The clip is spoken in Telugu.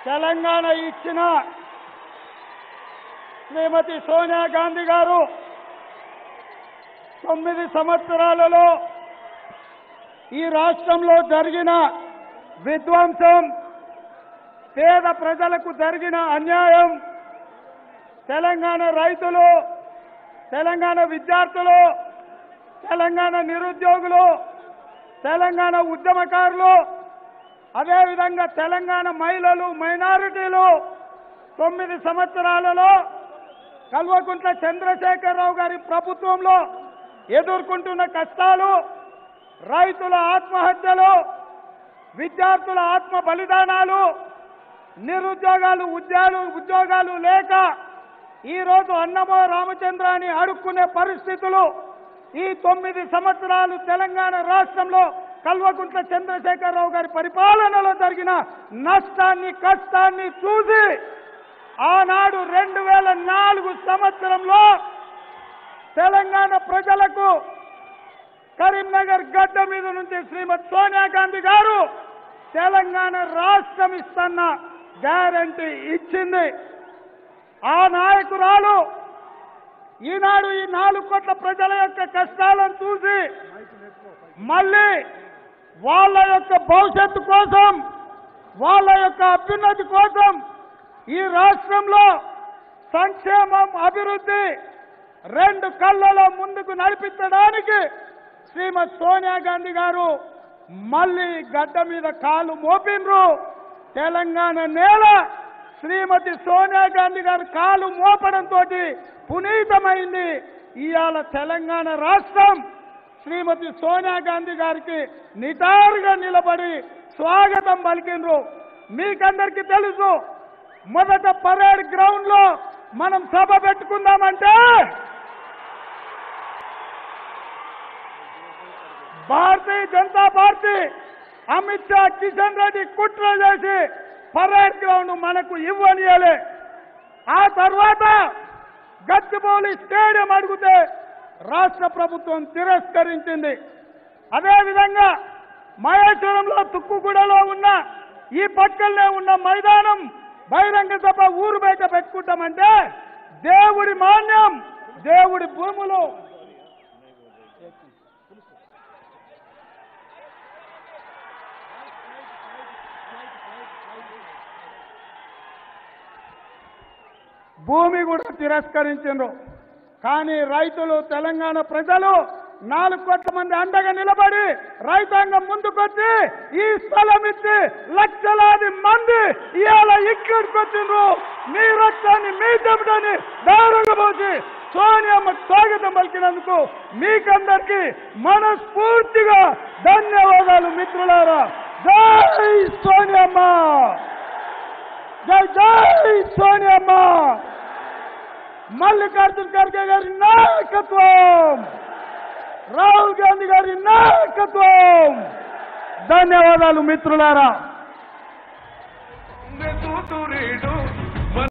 తెలంగాణ ఇచ్చిన శ్రీమతి సోనియా గాంధీ గారు తొమ్మిది సంవత్సరాలలో ఈ రాష్ట్రంలో జరిగిన విధ్వంసం పేద ప్రజలకు జరిగిన అన్యాయం తెలంగాణ రైతులు తెలంగాణ విద్యార్థులు తెలంగాణ నిరుద్యోగులు తెలంగాణ ఉద్యమకారులు అదేవిధంగా తెలంగాణ మహిళలు మైనారిటీలు తొమ్మిది సంవత్సరాలలో కల్వకుంట్ల చంద్రశేఖరరావు గారి ప్రభుత్వంలో ఎదుర్కొంటున్న కష్టాలు రైతుల ఆత్మహత్యలు విద్యార్థుల ఆత్మ బలిదానాలు నిరుద్యోగాలు ఉద్యోగాలు ఉద్యోగాలు లేక ఈరోజు అన్నమో రామచంద్ర అని అడుక్కునే పరిస్థితులు ఈ తొమ్మిది సంవత్సరాలు తెలంగాణ రాష్ట్రంలో కల్వకుంట్ల చంద్రశేఖరరావు గారి పరిపాలనలో జరిగిన నష్టాన్ని కష్టాన్ని చూసి ఆనాడు రెండు వేల నాలుగు సంవత్సరంలో తెలంగాణ ప్రజలకు కరీంనగర్ గడ్డ మీద నుంచి శ్రీమతి సోనియా గాంధీ గారు తెలంగాణ రాష్ట్రం ఇస్తున్న గ్యారంటీ ఇచ్చింది ఆ నాయకురాలు ఈనాడు ఈ నాలుగు కోట్ల ప్రజల యొక్క కష్టాలను చూసి మళ్ళీ వాళ్ళ యొక్క భవిష్యత్తు కోసం వాళ్ళ యొక్క అభ్యున్నతి కోసం ఈ రాష్ట్రంలో సంక్షేమం అభివృద్ధి రెండు కళ్ళలో ముందుకు నడిపించడానికి శ్రీమతి సోనియా గాంధీ గారు మళ్ళీ గడ్డ మీద కాలు మోపిన్రు తెలంగాణ నేల శ్రీమతి సోనియా గాంధీ గారు కాలు మోపడంతో పునీతమైంది ఇవాళ తెలంగాణ రాష్ట్రం శ్రీమతి సోనియా గాంధీ గారికి నిటారుగా నిలబడి స్వాగతం పలికిండ్రు మీకందరికీ తెలుసు మొదట పరేడ్ గ్రౌండ్ లో మనం సభ పెట్టుకుందామంటే భారతీయ జనతా పార్టీ అమిత్ షా కిషన్ రెడ్డి కుట్ర చేసి పరేడ్ గ్రౌండ్ మనకు ఇవ్వనియలే ఆ తర్వాత గచ్చిబౌలి స్టేడియం అడిగితే రాష్ట్ర ప్రభుత్వం తిరస్కరించింది అదేవిధంగా మహేశ్వరంలో తుక్కుగూడలో ఉన్న ఈ పక్కనే ఉన్న మైదానం బహిరంగ సభ ఊరు బయట పెట్టుకుంటామంటే దేవుడి మాన్యం దేవుడి భూములు భూమి కూడా తిరస్కరించిండ్రు కానీ రైతులు తెలంగాణ ప్రజలు నాలుగు కోట్ల మంది అండగా నిలబడి రైతాంగం ముందుకొచ్చి ఈ స్థలం ఇచ్చి లక్షలాది మంది ఇవాళ ఇక్కడికి వచ్చిండ్రు మీ రక్తాన్ని మీ చెబుటని దారుణంగా పోసి సోనియమ్మ స్వాగతం పలికినందుకు మీకందరికీ మనస్ఫూర్తిగా ధన్యవాదాలు మిత్రులారా జై సోనియమ్మ జై జై సోనియమ్మ మల్లికార్జున ఖర్గే గారి నాయకత్వం రాహుల్ గాంధీ గారి నాయకత్వం ధన్యవాదాలు మిత్రులారా తూతురీడు